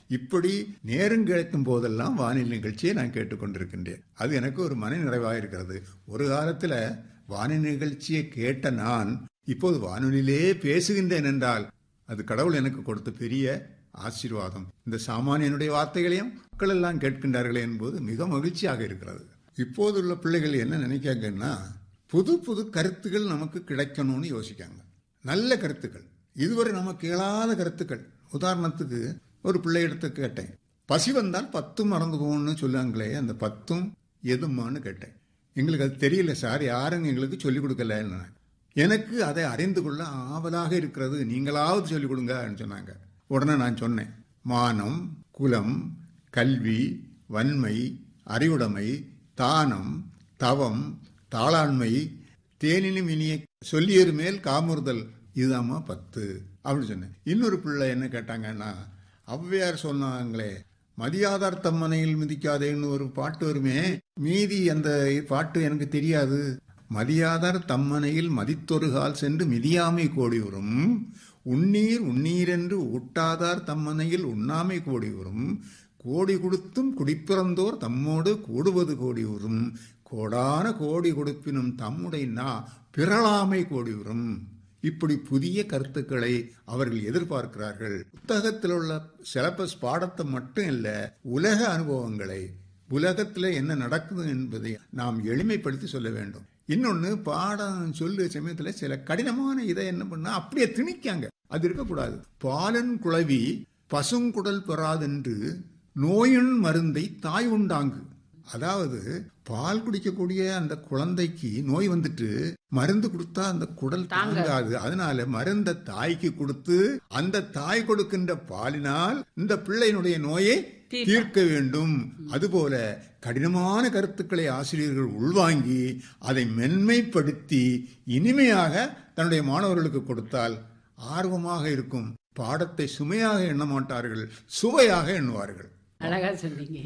இப்படி நேரம் கிடைக்கும் போதெல்லாம் வானிலை நிகழ்ச்சியை நான் கேட்டுக்கொண்டிருக்கின்றேன் அது எனக்கு ஒரு மன நிறைவாக இருக்கிறது ஒரு காலத்துல வானிலை நிகழ்ச்சியை கேட்ட நான் இப்போது வானொலியிலே பேசுகின்றேன் என்றால் அது கடவுள் எனக்கு கொடுத்த பெரிய ஆசீர்வாதம் இந்த சாமானியனுடைய வார்த்தைகளையும் மக்கள் எல்லாம் கேட்கின்றார்களே என்பது மிக மகிழ்ச்சியாக இருக்கிறது இப்போதுள்ள பிள்ளைகள் என்ன நினைக்காங்கன்னா புது புது கருத்துக்கள் நமக்கு கிடைக்கணும்னு யோசிக்காங்க நல்ல கருத்துக்கள் இதுவரை நம்ம கேளாத கருத்துக்கள் உதாரணத்துக்கு ஒரு பிள்ளை எடுத்து கேட்டேன் பசி வந்தால் பத்தும் மறந்து போகணும்னு சொல்லுவாங்களே அந்த பத்தும் எதுமான்னு கேட்டேன் எங்களுக்கு அது தெரியல சார் யாரும் எங்களுக்கு சொல்லிக் கொடுக்கல எனக்கு அதை அறிந்து கொள்ள ஆவலாக இருக்கிறது நீங்களாவது சொல்லிக் கொடுங்கன்னு சொன்னாங்க உடனே நான் சொன்னேன் மானம் குலம் கல்வி வன்மை அறிவுடைமை தானம் தவம் தாளாண்மை தேனினும் இனிய சொல்லியர் மேல் காமுறுதல் இதுதாம்மா பத்து அப்படின்னு சொன்னேன் இன்னொரு பிள்ளை என்ன கேட்டாங்கன்னா ஔவையார் சொன்னாங்களே மதியாதார் தம்மனையில் மிதிக்காதேன்னு ஒரு பாட்டு வருமே மீதி அந்த பாட்டு எனக்கு தெரியாது மதியாதார் தம்மனையில் மதித்தொருகால் சென்று மிதியாமை கோடி வரும் உண்ணீர் உண்ணீர் என்று ஊட்டாதார் தம்மனையில் உண்ணாமை கோடி வரும் கோடி கொடுத்தும் குடிப்பிறந்தோர் தம்மோடு கூடுவது கோடி வரும் கோடான கோடி கொடுப்பினும் தம்முடைய நா பிறளாமை கோடி வரும் இப்படி புதிய கருத்துக்களை அவர்கள் எதிர்பார்க்கிறார்கள் புத்தகத்தில் உள்ள சிலபஸ் பாடத்தை மட்டும் இல்ல உலக அனுபவங்களை உலகத்தில் என்ன நடக்குது என்பதை நாம் எளிமைப்படுத்தி சொல்ல வேண்டும் இன்னொன்னு பாடம் சொல்லு சமயத்துல சில கடினமான இதை என்ன பண்ணா அப்படியே திணிக்காங்க அது இருக்கக்கூடாது பாலன் குழவி பசுங்குடல் பெறாதென்று நோயின் மருந்தை தாய் உண்டாங்கு அதாவது பால் குடிக்கக்கூடிய அந்த குழந்தைக்கு நோய் வந்துட்டு மருந்து கொடுத்தா அந்த குடல் தாங்காது அதனால மருந்த தாய்க்கு கொடுத்து அந்த தாய் கொடுக்கின்ற பாலினால் இந்த பிள்ளையினுடைய நோயை தீர்க்க வேண்டும் அதுபோல கடினமான கருத்துக்களை ஆசிரியர்கள் உள்வாங்கி அதை மென்மைப்படுத்தி இனிமையாக தன்னுடைய மாணவர்களுக்கு கொடுத்தால் ஆர்வமாக இருக்கும் பாடத்தை சுமையாக எண்ண மாட்டார்கள் சுவையாக எண்ணுவார்கள் அழகா சொன்னீங்க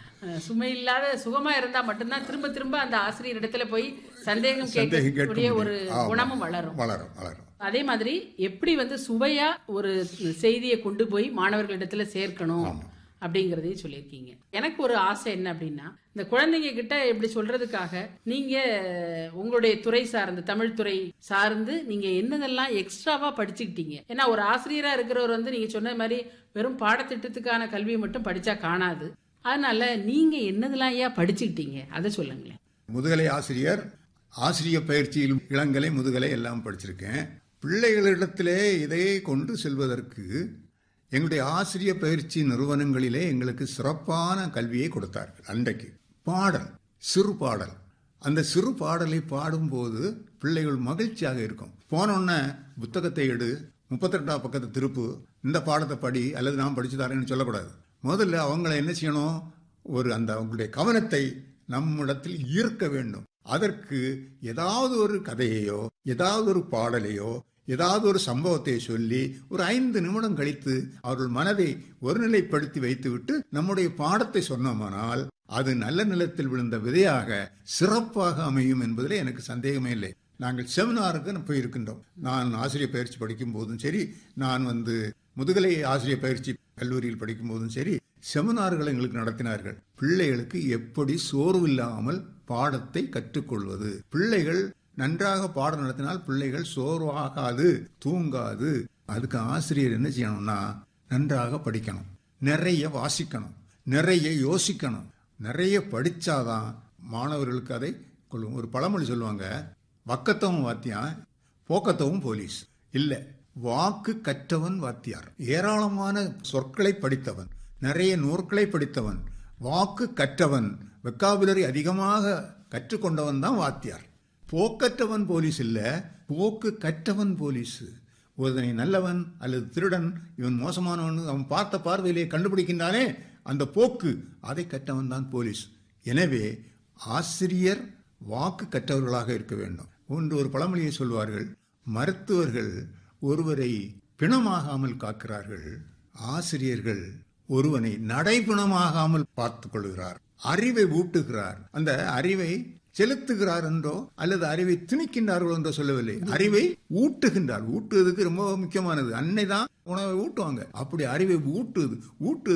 சுமை இல்லாத சுகமா இருந்தா மட்டும்தான் திரும்ப திரும்ப அந்த ஆசிரியர் இடத்துல போய் சந்தேகம் சந்தேகம் கேட்க கேட்கக்கூடிய ஒரு முடியும். ஆமா. குணமும் வளரும் வளரும் வளரும் அதே மாதிரி எப்படி வந்து சுவையா ஒரு செய்தியை கொண்டு போய் மாணவர்களிடத்துல சேர்க்கணும் அப்படிங்கறதையும் சொல்லியிருக்கீங்க எனக்கு ஒரு ஆசை என்ன அப்படின்னா இந்த குழந்தைங்க கிட்ட இப்படி சொல்றதுக்காக நீங்க உங்களுடைய துறை சார்ந்து தமிழ் துறை சார்ந்து நீங்க என்னதெல்லாம் எக்ஸ்ட்ராவா படிச்சுக்கிட்டீங்க ஏன்னா ஒரு ஆசிரியரா இருக்கிறவர் வந்து நீங்க சொன்ன மாதிரி வெறும் பாடத்திட்டத்துக்கான கல்வியை மட்டும் படிச்சா காணாது அதனால நீங்க என்னதெல்லாம் ஏன் படிச்சுக்கிட்டீங்க அதை சொல்லுங்களேன் முதுகலை ஆசிரியர் ஆசிரியர் பயிற்சியில் இளங்கலை முதுகலை எல்லாம் படிச்சிருக்கேன் பிள்ளைகளிடத்திலே இதை கொண்டு செல்வதற்கு எங்களுடைய ஆசிரியர் பயிற்சி நிறுவனங்களிலே எங்களுக்கு சிறப்பான கல்வியை கொடுத்தார்கள் அன்றைக்கு பாடல் சிறு பாடல் அந்த சிறு பாடலை பாடும்போது பிள்ளைகள் மகிழ்ச்சியாக இருக்கும் போனோன்ன புத்தகத்தை எடு முப்பத்தி ரெண்டாம் பக்கத்தை திருப்பு இந்த பாடத்தை படி அல்லது நான் படிச்சு தரேன்னு சொல்லக்கூடாது முதல்ல அவங்கள என்ன செய்யணும் ஒரு அந்த அவங்களுடைய கவனத்தை நம்மிடத்தில் ஈர்க்க வேண்டும் அதற்கு ஏதாவது ஒரு கதையையோ ஏதாவது ஒரு பாடலையோ ஏதாவது ஒரு சம்பவத்தை சொல்லி ஒரு ஐந்து நிமிடம் கழித்து அவர்கள் மனதை ஒருநிலைப்படுத்தி வைத்துவிட்டு நம்முடைய பாடத்தை சொன்னோமானால் அது நல்ல நிலத்தில் விழுந்த விதையாக சிறப்பாக அமையும் என்பதில் எனக்கு சந்தேகமே இல்லை நாங்கள் செமினாருக்கு போயிருக்கின்றோம் நான் ஆசிரியர் பயிற்சி படிக்கும் போதும் சரி நான் வந்து முதுகலை ஆசிரியர் பயிற்சி கல்லூரியில் படிக்கும் போதும் சரி செமினார்கள் எங்களுக்கு நடத்தினார்கள் பிள்ளைகளுக்கு எப்படி சோர்வில்லாமல் பாடத்தை கற்றுக்கொள்வது பிள்ளைகள் நன்றாக பாடம் நடத்தினால் பிள்ளைகள் சோர்வாகாது தூங்காது அதுக்கு ஆசிரியர் என்ன செய்யணும்னா நன்றாக படிக்கணும் நிறைய வாசிக்கணும் நிறைய யோசிக்கணும் நிறைய படிச்சாதான் மாணவர்களுக்கு அதை கொள்ளும் ஒரு பழமொழி சொல்லுவாங்க வக்கத்தவும் வாத்தியான் போக்கத்தவும் போலீஸ் இல்ல வாக்கு கற்றவன் வாத்தியார் ஏராளமான சொற்களை படித்தவன் நிறைய நூற்களை படித்தவன் வாக்கு கற்றவன் வெக்காபுலரி அதிகமாக கற்றுக்கொண்டவன் தான் வாத்தியார் போக்கற்றவன் போலீஸ் இல்ல போக்கு கற்றவன் போலீஸ் ஒருதனை நல்லவன் அல்லது திருடன் இவன் மோசமானவன் அவன் பார்த்த பார்வையிலே கண்டுபிடிக்கின்றானே அந்த போக்கு அதை கற்றவன் தான் போலீஸ் எனவே ஆசிரியர் வாக்கு கற்றவர்களாக இருக்க வேண்டும் ஒன்று ஒரு பழமொழியை சொல்வார்கள் மருத்துவர்கள் ஒருவரை பிணமாகாமல் காக்கிறார்கள் ஆசிரியர்கள் ஒருவனை நடைபிணமாகாமல் பார்த்துக் கொள்கிறார் அறிவை ஊட்டுகிறார் அந்த அறிவை செலுத்துகிறார் என்றோ அல்லது அறிவை திணிக்கின்றார்கள் என்றோ சொல்லவில்லை அறிவை ஊட்டுகின்றார் ஊட்டுவதற்கு ரொம்ப முக்கியமானது அன்னை தான் உணவை ஊட்டுவாங்க அப்படி அறிவை ஊட்டுது ஊட்டு